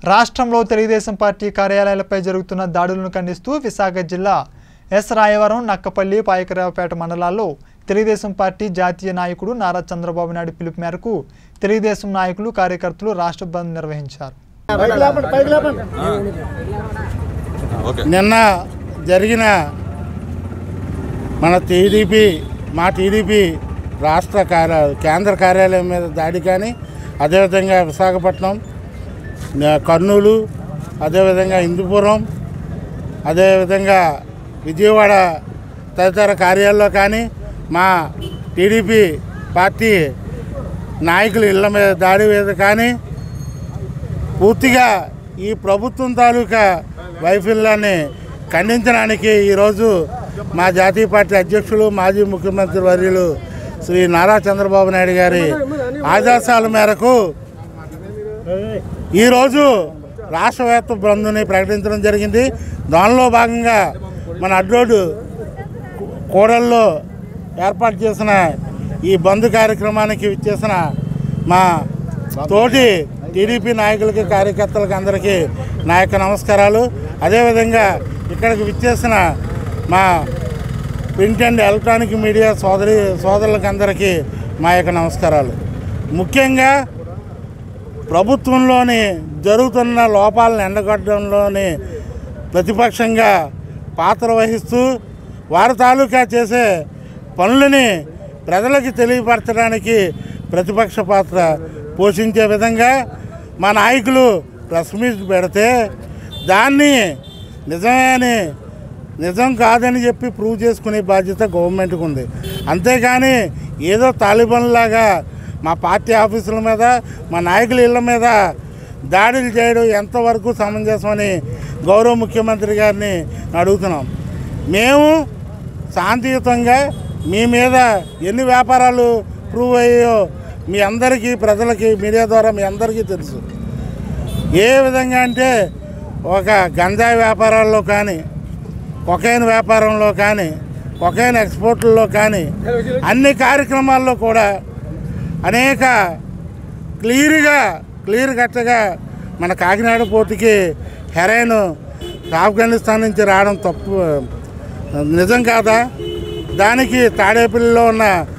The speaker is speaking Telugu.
రాష్ట్రంలో తెలుగుదేశం పార్టీ కార్యాలయాలపై జరుగుతున్న దాడులను ఖండిస్తూ విశాఖ జిల్లా ఎస్ రాయవరం నక్కపల్లి పాయకరావుపేట మండలాల్లో తెలుగుదేశం పార్టీ జాతీయ నాయకుడు నారా చంద్రబాబు నాయుడు పిలుపు మేరకు తెలుగుదేశం నాయకులు కార్యకర్తలు రాష్ట్ర బంద్ నిర్వహించారు నిన్న జరిగిన మన టీడీపీ మా టీడీపీ రాష్ట్ర కార్య కేంద్ర కార్యాలయం మీద దాడి కానీ అదేవిధంగా విశాఖపట్నం న- కర్నూలు అదేవిధంగా హిందూపురం అదేవిధంగా విజయవాడ తదితర కార్యాల్లో కానీ మా టీడీపీ పార్టీ నాయకుల ఇళ్ళ మీద దాడి మీద కానీ పూర్తిగా ఈ ప్రభుత్వం తాలూకా వైఫల్యాన్ని ఖండించడానికి ఈరోజు మా జాతీయ పార్టీ అధ్యక్షులు మాజీ ముఖ్యమంత్రి వర్యులు శ్రీ నారా చంద్రబాబు నాయుడు గారి ఆదేశాల మేరకు ఈరోజు రాష్ట్ర వ్యాప్త బంద్ని ప్రకటించడం జరిగింది దానిలో భాగంగా మన అడ్రోడ్ కోడల్లో ఏర్పాటు చేసిన ఈ బంద్ కార్యక్రమానికి విచ్చేసిన మా తోటి టీడీపీ నాయకులకి కార్యకర్తలకి అందరికీ నా యొక్క నమస్కారాలు అదేవిధంగా ఇక్కడికి విచ్చేసిన మా ప్రింట్ అండ్ ఎలక్ట్రానిక్ మీడియా సోదరి సోదరులకు అందరికీ మా యొక్క నమస్కారాలు ముఖ్యంగా ప్రభుత్వంలోని జరుగుతున్న లోపాలను ఎండగొట్టడంలోని ప్రతిపక్షంగా పాత్ర వహిస్తూ వారి తాలూకా చేసే పనులని ప్రజలకి తెలియపరచడానికి ప్రతిపక్ష పాత్ర పోషించే విధంగా మా నాయకులు ప్రెస్ మీట్ పెడితే దాన్ని నిజమే అని నిజం కాదని చెప్పి ప్రూవ్ చేసుకునే బాధ్యత గవర్నమెంట్కి ఉంది అంతేగాని ఏదో తాలిబన్లాగా మా పార్టీ ఆఫీసుల మీద మా నాయకుల ఇళ్ళ మీద దాడులు చేయడం ఎంతవరకు సమంజసమని గౌరవ ముఖ్యమంత్రి గారిని అడుగుతున్నాం మేము శాంతియుతంగా మీ మీద ఎన్ని వ్యాపారాలు ప్రూవ్ అయ్యాయో మీ అందరికీ ప్రజలకి మీడియా ద్వారా మీ అందరికీ తెలుసు ఏ విధంగా అంటే ఒక గంజాయి వ్యాపారాల్లో కానీ కొకైన్ వ్యాపారంలో కానీ కొకైన్ ఎక్స్పోర్ట్లలో కానీ అన్ని కార్యక్రమాల్లో కూడా అనేక క్లియర్గా క్లియర్ కట్టగా మన కాకినాడ పోర్టుకి హెరైన్ ఆఫ్ఘనిస్తాన్ నుంచి రావడం తప్పు నిజం కాదా దానికి తాడేపల్లిలో ఉన్న